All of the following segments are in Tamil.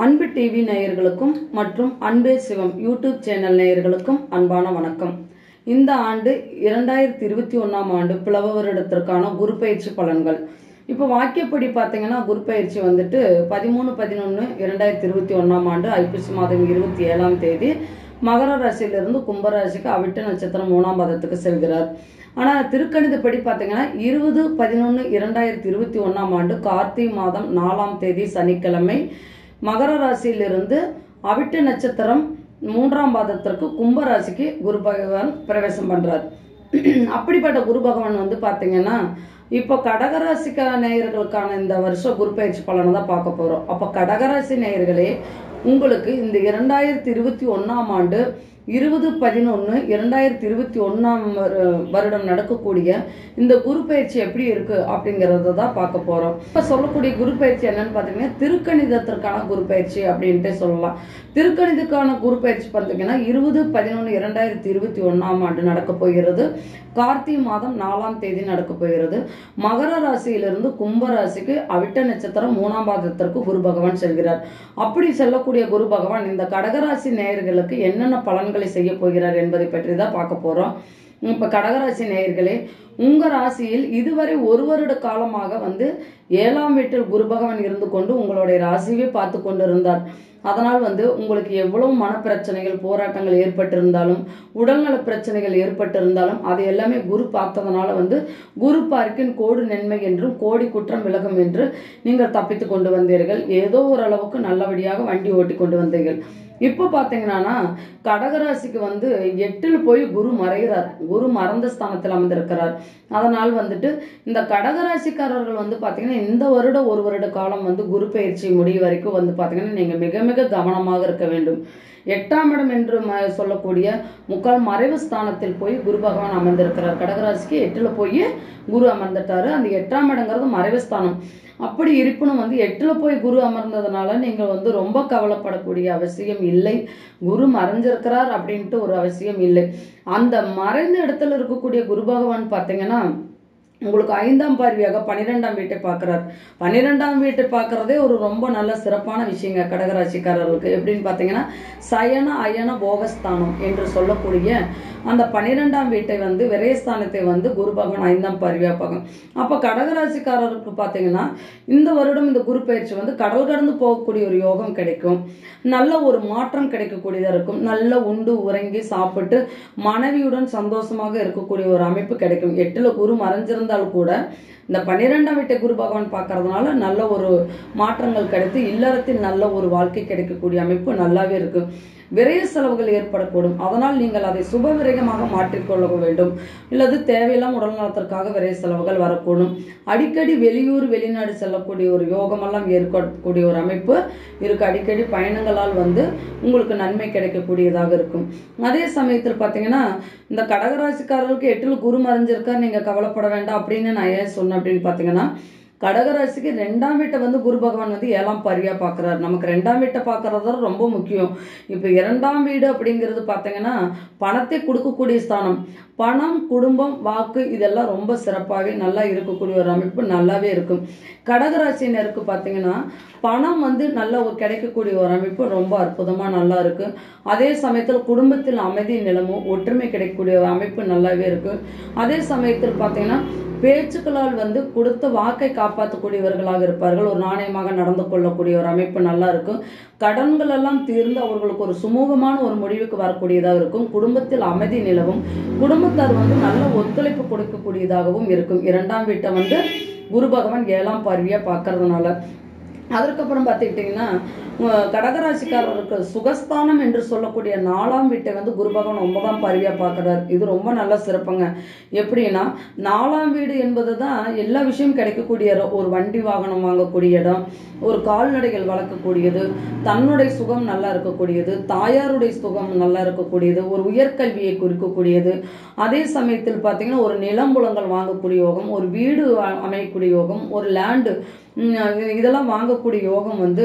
அன்பு டிவி நேயர்களுக்கும் மற்றும் அன்பே சிவம் யூடியூப் சேனல் நேயர்களுக்கும் அன்பான வணக்கம் இந்த ஆண்டு இரண்டாயிரத்தி இருபத்தி ஒன்றாம் ஆண்டு பிளவ வருடத்திற்கான குரு பயிற்சி பலன்கள் இப்போ வாக்கியப்படி பார்த்தீங்கன்னா குரு பயிற்சி வந்துட்டு பதிமூணு பதினொன்று இரண்டாயிரத்தி இருபத்தி ஒன்றாம் ஆண்டு ஐப்பசி மாதம் இருபத்தி ஏழாம் தேதி மகர ராசியிலிருந்து கும்பராசிக்கு அவிட்ட நட்சத்திரம் மூணாம் பாதத்துக்கு செல்கிறார் ஆனால் திருக்கணிதப்படி பார்த்தீங்கன்னா இருபது பதினொன்று இரண்டாயிரத்தி இருபத்தி ஒன்றாம் ஆண்டு கார்த்திகை மாதம் நாலாம் தேதி சனிக்கிழமை மகர ராசியிலிருந்து அவிட்ட நட்சத்திரம் மூன்றாம் பாதத்திற்கு கும்ப ராசிக்கு குரு பகவான் பிரவேசம் பண்றார் அப்படிப்பட்ட குரு பகவான் வந்து பார்த்தீங்கன்னா இப்போ கடகராசிக்க நேயர்களுக்கான இந்த வருஷம் குரு பயிற்சி பலனை தான் பார்க்க போறோம் அப்போ கடகராசி நேயர்களே உங்களுக்கு இந்த இரண்டாயிரத்தி இருபத்தி ஒன்றாம் ஆண்டு இருபது பதினொன்று இரண்டாயிரத்தி இருபத்தி ஒன்றாம் வருடம் நடக்கக்கூடிய இந்த குரு பயிற்சி எப்படி இருக்கு அப்படிங்கிறத தான் பார்க்க போறோம் இப்போ சொல்லக்கூடிய குரு பயிற்சி என்னன்னு பார்த்தீங்கன்னா திருக்கணிதத்திற்கான குரு பயிற்சி அப்படின்ட்டு சொல்லலாம் திருக்கணிதக்கான குரு பயிற்சி பார்த்தீங்கன்னா இருபது பதினொன்று இரண்டாயிரத்தி இருபத்தி ஒன்றாம் ஆண்டு நடக்க போகிறது கார்த்திகை மாதம் நாலாம் தேதி நடக்க போகிறது மகர ராசியிலிருந்து கும்ப ராசிக்கு அவிட்ட நட்சத்திரம் மூணாம் பாதத்திற்கு குரு பகவான் செல்கிறார் அப்படி செல்லக்கூடிய குரு பகவான் இந்த கடகராசி நேயர்களுக்கு என்னென்ன பலன்களை செய்ய போகிறார் என்பதை பற்றி தான் பார்க்க போறோம் இப்ப கடகராசி நேயர்களே உங்க ராசியில் இதுவரை ஒரு வருட காலமாக வந்து ஏழாம் வீட்டில் குரு பகவான் இருந்து கொண்டு உங்களுடைய ராசியவே பார்த்து கொண்டு இருந்தார் அதனால் வந்து உங்களுக்கு எவ்வளவு மனப்பிரச்சனைகள் போராட்டங்கள் ஏற்பட்டிருந்தாலும் உடல்நல பிரச்சனைகள் ஏற்பட்டிருந்தாலும் அது எல்லாமே குரு பார்த்ததுனால வந்து குரு பார்க்கின் கோடு நன்மை என்றும் கோடி குற்றம் விலகும் என்று நீங்கள் தப்பித்து கொண்டு வந்தீர்கள் ஏதோ ஒரு அளவுக்கு நல்லபடியாக வண்டி ஓட்டி கொண்டு வந்தீர்கள் இப்போ பார்த்தீங்கன்னா கடகராசிக்கு வந்து எட்டில் போய் குரு மறைகிறார் குரு மறந்த ஸ்தானத்தில் அமர்ந்திருக்கிறார் அதனால் வந்துட்டு இந்த கடகராசிக்காரர்கள் வந்து பார்த்தீங்கன்னா இந்த வருட ஒரு வருட காலம் வந்து குரு பயிற்சி முடிவு வரைக்கும் வந்து பார்த்தீங்கன்னா நீங்கள் மிக மிக கவனமாக இருக்க வேண்டும் எட்டாம் இடம் என்று ம- சொல்லக்கூடிய முக்கால் மறைவு ஸ்தானத்தில் போய் குரு பகவான் அமர்ந்திருக்கிறார் கடகராசிக்கு எட்டுல போய் குரு அமர்ந்துட்டாரு அந்த எட்டாம் இடங்கிறது மறைவு ஸ்தானம் அப்படி இருப்பினும் வந்து எட்டுல போய் குரு அமர்ந்ததுனால நீங்கள் வந்து ரொம்ப கவலைப்படக்கூடிய அவசியம் இல்லை குரு மறைஞ்சிருக்கிறார் அப்படின்ட்டு ஒரு அவசியம் இல்லை அந்த மறைந்த இடத்துல இருக்கக்கூடிய குரு பகவான் பார்த்தீங்கன்னா உங்களுக்கு ஐந்தாம் பார்வையாக பன்னிரெண்டாம் வீட்டை பார்க்குறார் பன்னிரெண்டாம் வீட்டை பார்க்கறதே ஒரு ரொம்ப நல்ல சிறப்பான விஷயங்க கடகராசிக்காரர்களுக்கு எப்படின்னு பார்த்தீங்கன்னா சயன அயன போகஸ்தானம் என்று சொல்லக்கூடிய அந்த பன்னிரெண்டாம் வீட்டை வந்து விரயஸ்தானத்தை வந்து குரு பகவான் ஐந்தாம் பார்வையாக பார்க்கும் அப்போ கடகராசிக்காரருக்கு பார்த்தீங்கன்னா இந்த வருடம் இந்த குரு பயிற்சி வந்து கடல் கடந்து போகக்கூடிய ஒரு யோகம் கிடைக்கும் நல்ல ஒரு மாற்றம் கிடைக்கக்கூடியதாக இருக்கும் நல்ல உண்டு உறங்கி சாப்பிட்டு மனைவியுடன் சந்தோஷமாக இருக்கக்கூடிய ஒரு அமைப்பு கிடைக்கும் எட்டுல குரு மறைஞ்சிருந்தால் கூட இந்த பன்னிரெண்டாம் வீட்டை குரு பகவான் பார்க்கறதுனால நல்ல ஒரு மாற்றங்கள் கிடைத்து இல்லறத்தில் நல்ல ஒரு வாழ்க்கை கிடைக்கக்கூடிய அமைப்பு நல்லாவே இருக்கு விரய செலவுகள் ஏற்படக்கூடும் அதனால் நீங்கள் அதை சுப விரயமாக மாற்றிக்கொள்ள வேண்டும் இல்லது தேவையில்லாம உடல் நலத்திற்காக விரய செலவுகள் வரக்கூடும் அடிக்கடி வெளியூர் வெளிநாடு செல்லக்கூடிய ஒரு யோகமெல்லாம் ஏற்படக்கூடிய ஒரு அமைப்பு இருக்கு அடிக்கடி பயணங்களால் வந்து உங்களுக்கு நன்மை கிடைக்கக்கூடியதாக இருக்கும் அதே சமயத்தில் பார்த்தீங்கன்னா இந்த கடகராசிக்காரர்களுக்கு எட்டில் குரு மறைஞ்சிருக்கா நீங்க கவலைப்பட வேண்டாம் அப்படின்னு நான் ஏன் சொன்னேன் அப்படின்னு பார்த்தீங்கன்னா கடகராசிக்கு ரெண்டாம் வீட்டை வந்து குரு பகவான் வந்து ஏழாம் பரியா பார்க்கறாரு நமக்கு ரெண்டாம் வீட்டை பார்க்கறது தான் ரொம்ப முக்கியம் இப்போ இரண்டாம் வீடு அப்படிங்கிறது பார்த்தீங்கன்னா பணத்தை கொடுக்கக்கூடிய ஸ்தானம் பணம் குடும்பம் வாக்கு இதெல்லாம் ரொம்ப சிறப்பாகவே நல்லா இருக்கக்கூடிய ஒரு அமைப்பு நல்லாவே இருக்கும் கடகராசினருக்கு பார்த்தீங்கன்னா பணம் வந்து நல்ல ஒரு கிடைக்கக்கூடிய ஒரு அமைப்பு ரொம்ப அற்புதமா நல்லா இருக்கு அதே சமயத்தில் குடும்பத்தில் அமைதி நிலமும் ஒற்றுமை கிடைக்கக்கூடிய ஒரு அமைப்பு நல்லாவே இருக்கு அதே சமயத்தில் பார்த்தீங்கன்னா பேச்சுக்களால் வந்து கொடுத்த வாக்கை காப்பாற்றக்கூடியவர்களாக இருப்பார்கள் ஒரு நாணயமாக நடந்து கொள்ளக்கூடிய ஒரு அமைப்பு நல்லா இருக்கும் கடன்கள் எல்லாம் தீர்ந்து அவர்களுக்கு ஒரு சுமூகமான ஒரு முடிவுக்கு வரக்கூடியதாக இருக்கும் குடும்பத்தில் அமைதி நிலவும் குடும்பத்தார் வந்து நல்ல ஒத்துழைப்பு கொடுக்கக்கூடியதாகவும் இருக்கும் இரண்டாம் வீட்டை வந்து குரு பகவான் ஏழாம் பார்வையா பார்க்கறதுனால அதற்கப்புறம் பார்த்துக்கிட்டிங்கன்னா உம், கடகராசிக்காரருக்கு சுகஸ்தானம் என்று சொல்லக்கூடிய நாலாம் வீட்டை வந்து குரு பகவான் ஒன்பதாம் பார்வையா பார்க்கறாரு இது ரொம்ப நல்ல சிறப்புங்க எப்படின்னா நாலாம் வீடு என்பது தான் எல்லா விஷயம் கிடைக்கக்கூடிய இடம். ஒரு வண்டி வாகனம் வாங்கக்கூடிய இடம் ஒரு கால்நடைகள் வளர்க்கக்கூடியது தன்னுடைய சுகம் நல்லா இருக்கக்கூடியது தாயாருடைய சுகம் நல்லா இருக்கக்கூடியது ஒரு உயர்கல்வியை குறிக்கக்கூடியது அதே சமயத்தில் பார்த்தீங்கன்னா ஒரு நிலம்புலங்கள் வாங்கக்கூடிய யோகம் ஒரு வீடு அ- அமையக்கூடிய யோகம் ஒரு லேண்டு இதெல்லாம் வாங்கக்கூடிய யோகம் வந்து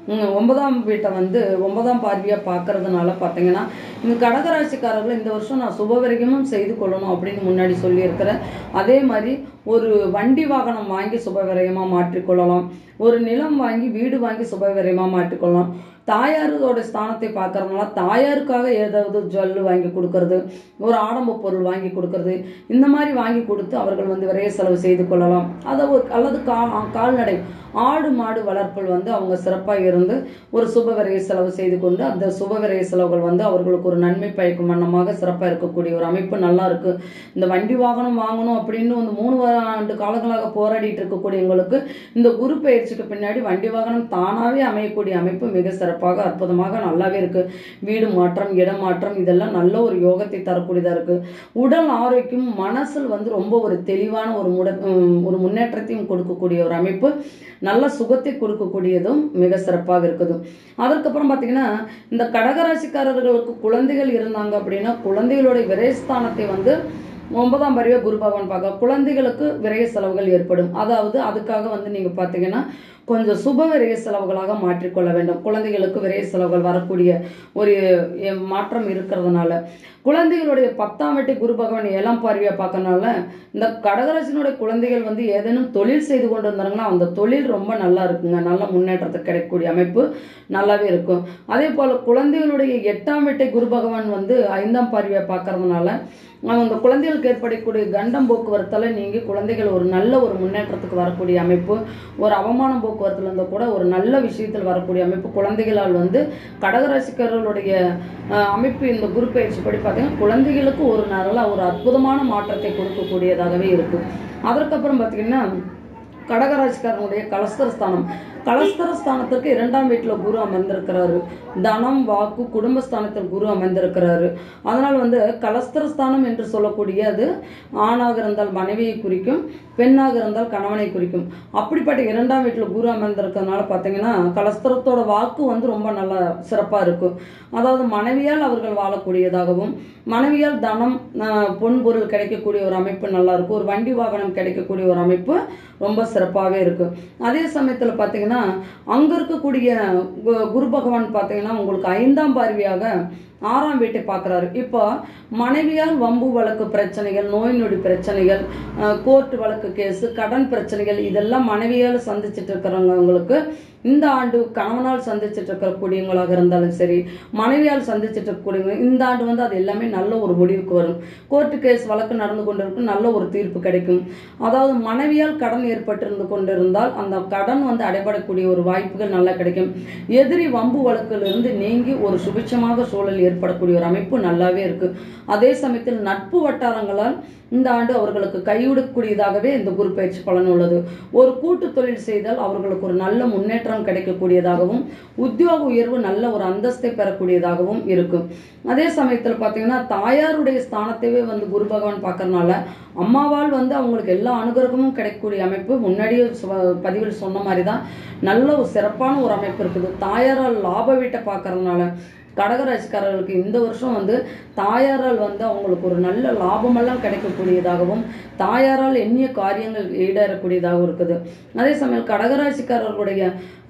உம், ஒன்பதாம் வீட்டை வந்து ஒன்பதாம் பார்வையா பார்க்கறதுனால பார்த்தீங்கன்னா இந்த கடகராசிக்காரர்கள் இந்த வருஷம் நான் சுபவிரயமும் செய்து கொள்ளணும் அப்படின்னு முன்னாடி சொல்லியிருக்கிறேன் அதே மாதிரி ஒரு வண்டி வாகனம் வாங்கி சுபவிரயமா மாற்றிக்கொள்ளலாம் ஒரு நிலம் வாங்கி வீடு வாங்கி சுபவிரயமா மாற்றிக்கொள்ளலாம் தாயாரோட ஸ்தானத்தை பார்க்கறதுனால தாயாருக்காக ஏதாவது ஜுவல் வாங்கி கொடுக்கறது ஒரு ஆடம்ப பொருள் வாங்கி கொடுக்கறது இந்த மாதிரி வாங்கி கொடுத்து அவர்கள் வந்து விரைய செலவு செய்து கொள்ளலாம் அதை ஒரு அல்லது கா கால்நடை ஆடு மாடு வளர்ப்பில் வந்து அவங்க சிறப்பாக இருந்து ஒரு சுப விரைய செலவு செய்து கொண்டு அந்த சுப விரைய செலவுகள் வந்து அவர்களுக்கு ஒரு நன்மை பயக்கும் வண்ணமாக சிறப்பாக இருக்கக்கூடிய ஒரு அமைப்பு நல்லா இருக்கு இந்த வண்டி வாகனம் வாங்கணும் அப்படின்னு வந்து மூணு வா- ஆண்டு காலங்களாக போராடிட்டு இருக்கக்கூடியவங்களுக்கு இந்த குரு பயிற்சிக்கு பின்னாடி வண்டி வாகனம் தானாவே அமையக்கூடிய அமைப்பு மிக சிறப்பாக அற்புதமாக நல்லாவே இருக்கு வீடு மாற்றம் இடம் மாற்றம் இதெல்லாம் நல்ல ஒரு யோகத்தை தரக்கூடியதா இருக்கு உடல் ஆரோக்கியம் மனசில் வந்து ரொம்ப ஒரு தெளிவான ஒரு முட உம், ஒரு முன்னேற்றத்தையும் கொடுக்கக்கூடிய ஒரு அமைப்பு நல்ல சுகத்தை கொடுக்கக்கூடியதும் மிக சிறப்பாக இருக்குது அதற்கப்புறம் பார்த்தீங்கன்னா இந்த கடகராசிக்காரர்களுக்கு குழந்தைகள் இருந்தாங்க அப்படின்னா குழந்தைகளுடைய விரயஸ்தானத்தை வந்து ஒன்பதாம் பருவ குரு பகவான் பார்க்க குழந்தைகளுக்கு விரய செலவுகள் ஏற்படும் அதாவது அதுக்காக வந்து நீங்க பார்த்தீங்கன்னா கொஞ்சம் சுப விரய செலவுகளாக மாற்றிக்கொள்ள வேண்டும் குழந்தைகளுக்கு விரய செலவுகள் வரக்கூடிய ஒரு எ- மாற்றம் இருக்கிறதுனால குழந்தைகளுடைய பத்தாம் வெட்டி குரு பகவான் ஏழாம் பார்வையா பார்க்கறனால இந்த கடகராசினுடைய குழந்தைகள் வந்து ஏதேனும் தொழில் செய்து கொண்டு இருந்தாங்கன்னா அந்த தொழில் ரொம்ப நல்லா இருக்குங்க நல்ல முன்னேற்றத்துக்கு கிடைக்கக்கூடிய அமைப்பு நல்லாவே இருக்கும் அதே போல குழந்தைகளுடைய எட்டாம் வெட்டை குரு பகவான் வந்து ஐந்தாம் பார்வையா பார்க்கறதுனால அவங்க அந்த குழந்தைகளுக்கு ஏற்படக்கூடிய கண்டம் போக்குவரத்தால நீங்கி குழந்தைகள் ஒரு நல்ல ஒரு முன்னேற்றத்துக்கு வரக்கூடிய அமைப்பு ஒரு அவமானம் போக்குவரத்துல இருந்தால் கூட ஒரு நல்ல விஷயத்தில் வரக்கூடிய அமைப்பு குழந்தைகளால் வந்து கடகராசிக்காரர்களுடைய அஹ், அமைப்பு இந்த குரு பயிற்சி படி பார்த்தீங்கன்னா குழந்தைகளுக்கு ஒரு நல்ல ஒரு அற்புதமான மாற்றத்தை கொடுக்கக்கூடியதாகவே இருக்கு அதற்கப்புறம் பார்த்தீங்கன்னா கடகராசிக்காரனுடைய கலஸ்தர ஸ்தானம் கலஸ்தர ஸ்தானத்திற்கு இரண்டாம் வீட்டுல குரு அமர்ந்திருக்கிறாரு தனம் வாக்கு குடும்பஸ்தானத்தில் குரு அமர்ந்திருக்கிறாரு அதனால வந்து கலஸ்தர ஸ்தானம் என்று சொல்லக்கூடிய அது ஆணாக இருந்தால் மனைவியை குறிக்கும் பெண்ணாக இருந்தால் கணவனை குறிக்கும் அப்படிப்பட்ட இரண்டாம் வீட்டுல குரு அமர்ந்திருக்கிறதுனால பார்த்தீங்கன்னா கலஸ்தரத்தோட வாக்கு வந்து ரொம்ப நல்லா சிறப்பா இருக்கும் அதாவது மனைவியால் அவர்கள் வாழக்கூடியதாகவும் மனைவியால் தனம் ஆஹ், பொன் பொருள் கிடைக்கக்கூடிய ஒரு அமைப்பு நல்லா இருக்கும் ஒரு வண்டி வாகனம் கிடைக்கக்கூடிய ஒரு அமைப்பு ரொம்ப சிறப்பாகவே இருக்கு அதே சமயத்துல பார்த்தீங்கன்னா அங்க இருக்கக்கூடிய கு- குரு பகவான் பார்த்தீங்கன்னா உங்களுக்கு ஐந்தாம் பார்வையாக ஆறாம் வீட்டை பார்க்குறாரு இப்போ மனைவியால் வம்பு வழக்கு பிரச்சனைகள் நோய் நொடி பிரச்சனைகள் கோர்ட் வழக்கு கேஸ் கடன் பிரச்சனைகள் இதெல்லாம் மனைவியால் சந்திச்சுட்டு இருக்கிறவங்களுக்கு இந்த ஆண்டு கணவனால் சந்திச்சுட்டு இருக்கக்கூடியவங்களாக இருந்தாலும் சரி மனைவியால் சந்திச்சுட்டு இருக்கக்கூடியவங்க இந்த ஆண்டு வந்து அது எல்லாமே நல்ல ஒரு முடிவுக்கு வரும் கோர்ட்டு கேஸ் வழக்கு நடந்து கொண்டிருக்கும் நல்ல ஒரு தீர்ப்பு கிடைக்கும் அதாவது மனைவியால் கடன் ஏற்பட்டிருந்து கொண்டிருந்தால் அந்த கடன் வந்து அடைபடக்கூடிய ஒரு வாய்ப்புகள் நல்லா கிடைக்கும் எதிரி வம்பு வழக்கிலிருந்து நீங்கி ஒரு சுபிட்சமாக சூழல் ஏற்படக்கூடிய ஒரு அமைப்பு நல்லாவே இருக்கு அதே சமயத்தில் நட்பு வட்டாரங்களால் இந்த ஆண்டு அவர்களுக்கு கைவிடக்கூடியதாகவே இந்த குரு பயிற்சி பலன் உள்ளது ஒரு கூட்டு தொழில் செய்தால் அவர்களுக்கு ஒரு நல்ல முன்னேற்றம் கிடைக்கக்கூடியதாகவும் உத்தியோக உயர்வு நல்ல ஒரு அந்தஸ்தை பெறக்கூடியதாகவும் இருக்கும் அதே சமயத்தில் பார்த்தீங்கன்னா தாயாருடைய ஸ்தானத்தையே வந்து குரு பகவான் பார்க்கறனால அம்மாவால் வந்து அவங்களுக்கு எல்லா அனுகிரகமும் கிடைக்கக்கூடிய அமைப்பு முன்னாடியே சொ- பதிவில் சொன்ன மாதிரி தான் நல்ல ஒரு சிறப்பான ஒரு அமைப்பு இருக்குது தாயாரால் லாப வீட்டை பார்க்கறதுனால கடகராசிக்காரர்களுக்கு இந்த வருஷம் வந்து தாயாரால் வந்து அவங்களுக்கு ஒரு நல்ல லாபமெல்லாம் கிடைக்கக்கூடியதாகவும் தாயாரால் எண்ணிய காரியங்கள் ஈடேறக்கூடியதாகவும் இருக்குது அதே சமயம் கடகராசிக்காரர்களுடைய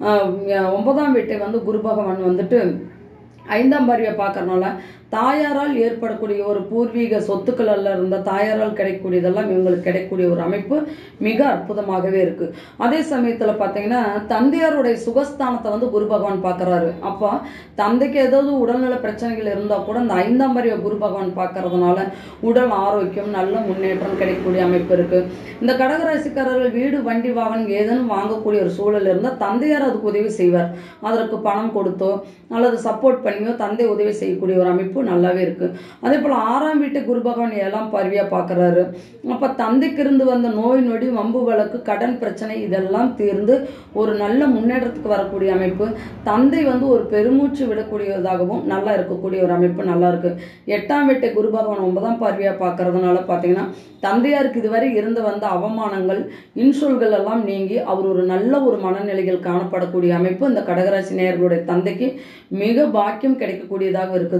ஆஹ், ஒன்பதாம் வீட்டை வந்து குரு பகவான் வந்துட்டு ஐந்தாம் பார்வையை பார்க்கறனால தாயாரால் ஏற்படக்கூடிய ஒரு பூர்வீக சொத்துக்கள்ல இருந்த தாயாரால் கிடைக்கக்கூடியதெல்லாம் இவங்களுக்கு கிடைக்கக்கூடிய ஒரு அமைப்பு மிக அற்புதமாகவே இருக்கு அதே சமயத்துல பாத்தீங்கன்னா தந்தையாருடைய சுகஸ்தானத்தை வந்து குரு பகவான் பார்க்கறாரு அப்போ தந்தைக்கு ஏதாவது உடல்நல பிரச்சனைகள் இருந்தா கூட இந்த ஐந்தாம் பரிய குரு பகவான் பார்க்கறதுனால உடல் ஆரோக்கியம் நல்ல முன்னேற்றம் கிடைக்கக்கூடிய அமைப்பு இருக்கு இந்த கடகராசிக்காரர்கள் வீடு வண்டி வாகனம் ஏதேனும் வாங்கக்கூடிய ஒரு சூழல் இருந்தால் தந்தையார் அதுக்கு உதவி செய்வார் அதற்கு பணம் கொடுத்தோ அல்லது சப்போர்ட் பண்ணியோ தந்தை உதவி செய்யக்கூடிய ஒரு அமைப்பு நல்லாவே இருக்கு அதே போல ஆறாம் வீட்டு குரு பகவான் ஏழாம் பார்வையா பார்க்கறாரு அப்ப தந்தைக்கு இருந்து வந்த நோய் நொடி வம்பு வழக்கு கடன் பிரச்சனை இதெல்லாம் தீர்ந்து ஒரு நல்ல முன்னேற்றத்துக்கு வரக்கூடிய அமைப்பு தந்தை வந்து ஒரு பெருமூச்சு விடக்கூடியதாகவும் நல்லா இருக்கக்கூடிய ஒரு அமைப்பு நல்லா இருக்கு எட்டாம் வீட்டை குரு பகவான் ஒன்பதாம் பார்வையா பார்க்கறதுனால பார்த்தீங்கன்னா தந்தையாருக்கு இதுவரை இருந்து வந்த அவமானங்கள் இன்சொல்கள் எல்லாம் நீங்கி அவர் ஒரு நல்ல ஒரு மனநிலையில் காணப்படக்கூடிய அமைப்பு இந்த கடகராசி நேயர்களுடைய தந்தைக்கு மிக பாக்கியம் கிடைக்கக்கூடியதாக இருக்குது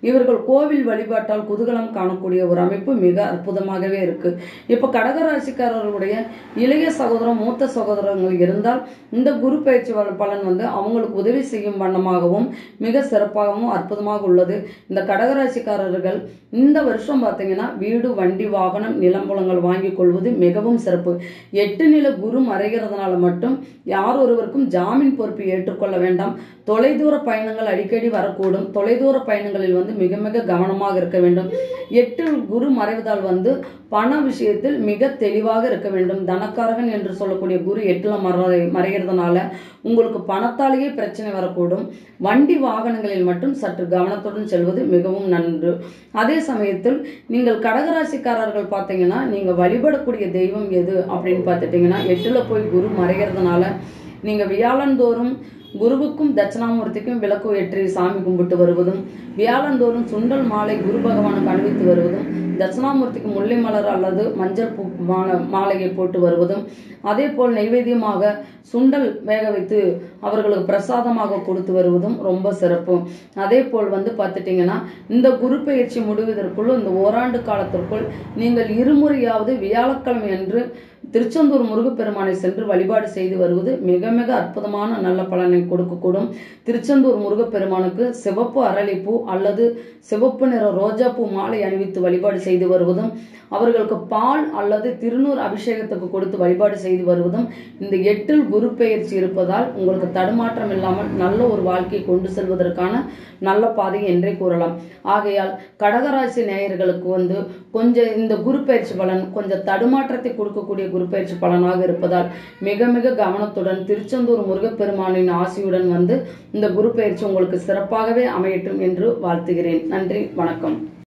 இவர்கள் கோவில் வழிபாட்டால் குதூகலம் காணக்கூடிய ஒரு அமைப்பு மிக அற்புதமாகவே இருக்கு இப்ப கடகராசிக்காரர்களுடைய இளைய சகோதரம் மூத்த சகோதரங்கள் இருந்தால் இந்த குரு பயிற்சி வ- பலன் வந்து அவங்களுக்கு உதவி செய்யும் வண்ணமாகவும் மிக சிறப்பாகவும் அற்புதமாக உள்ளது இந்த கடகராசிக்காரர்கள் இந்த வருஷம் பார்த்தீங்கன்னா வீடு வண்டி வாகனம் நிலம்புலங்கள் வாங்கி கொள்வது மிகவும் சிறப்பு எட்டு நில குரு மறைகிறதுனால மட்டும் யார் ஒருவருக்கும் ஜாமீன் பொறுப்பு ஏற்றுக்கொள்ள வேண்டாம் தொலைதூர பயணங்கள் அடிக்கடி வரக்கூடும் தொலைதூர பயணங்களில் வந்து மிக மிக கவனமாக இருக்க வேண்டும் எட்டு குரு மறைவதால் வந்து பண விஷயத்தில் மிக தெளிவாக இருக்க வேண்டும் தனக்காரகன் என்று சொல்லக்கூடிய குரு எட்டுல மறை மறைகிறதுனால உங்களுக்கு பணத்தாலேயே பிரச்சனை வரக்கூடும் வண்டி வாகனங்களில் மட்டும் சற்று கவனத்துடன் செல்வது மிகவும் நன்று அதே சமயத்தில் நீங்கள் கடகராசிக்காரர்கள் பார்த்தீங்கன்னா நீங்க வழிபடக்கூடிய தெய்வம் எது அப்படின்னு பார்த்துட்டீங்கன்னா எட்டுல போய் குரு மறைகிறதுனால நீங்க வியாழந்தோறும் குருவுக்கும் தட்சிணாமூர்த்திக்கும் விளக்கு ஏற்றி சாமி கும்பிட்டு வருவதும் வியாழந்தோறும் சுண்டல் மாலை குரு பகவானுக்கு அணிவித்து வருவதும் தட்சிணாமூர்த்திக்கு முல்லை மலர் அல்லது மஞ்சள் பூ மாலை மாலையை போட்டு வருவதும் அதே போல் நைவேத்தியமாக சுண்டல் வேக வைத்து அவர்களுக்கு பிரசாதமாக கொடுத்து வருவதும் ரொம்ப சிறப்பு அதே போல் வந்து பார்த்துட்டீங்கன்னா இந்த குரு பயிற்சி முடிவதற்குள் இந்த ஓராண்டு காலத்திற்குள் நீங்கள் இருமுறையாவது வியாழக்கிழமை அன்று திருச்செந்தூர் முருகப்பெருமானை சென்று வழிபாடு செய்து வருவது மிக மிக அற்புதமான நல்ல பலனை கொடுக்கக்கூடும் திருச்செந்தூர் முருகப்பெருமானுக்கு சிவப்பு அரளிப்பூ அல்லது சிவப்பு நிற ரோஜா பூ மாலை அணிவித்து வழிபாடு செய்து வருவதும் அவர்களுக்கு பால் அல்லது திருநூறு அபிஷேகத்துக்கு கொடுத்து வழிபாடு செய்து வருவதும் இந்த எட்டில் குரு பெயர்ச்சி இருப்பதால் உங்களுக்கு தடுமாற்றம் இல்லாமல் நல்ல ஒரு வாழ்க்கையை கொண்டு செல்வதற்கான நல்ல பாதை என்றே கூறலாம் ஆகையால் கடகராசி நேயர்களுக்கு வந்து கொஞ்சம் இந்த குரு பயிற்சி பலன் கொஞ்சம் தடுமாற்றத்தை கொடுக்கக்கூடிய குரு பயிற்சி பலனாக இருப்பதால் மிக மிக கவனத்துடன் திருச்செந்தூர் முருகப்பெருமானின் ஆசியுடன் வந்து இந்த குரு பயிற்சி உங்களுக்கு சிறப்பாகவே அமையட்டும் என்று வாழ்த்துகிறேன் நன்றி வணக்கம்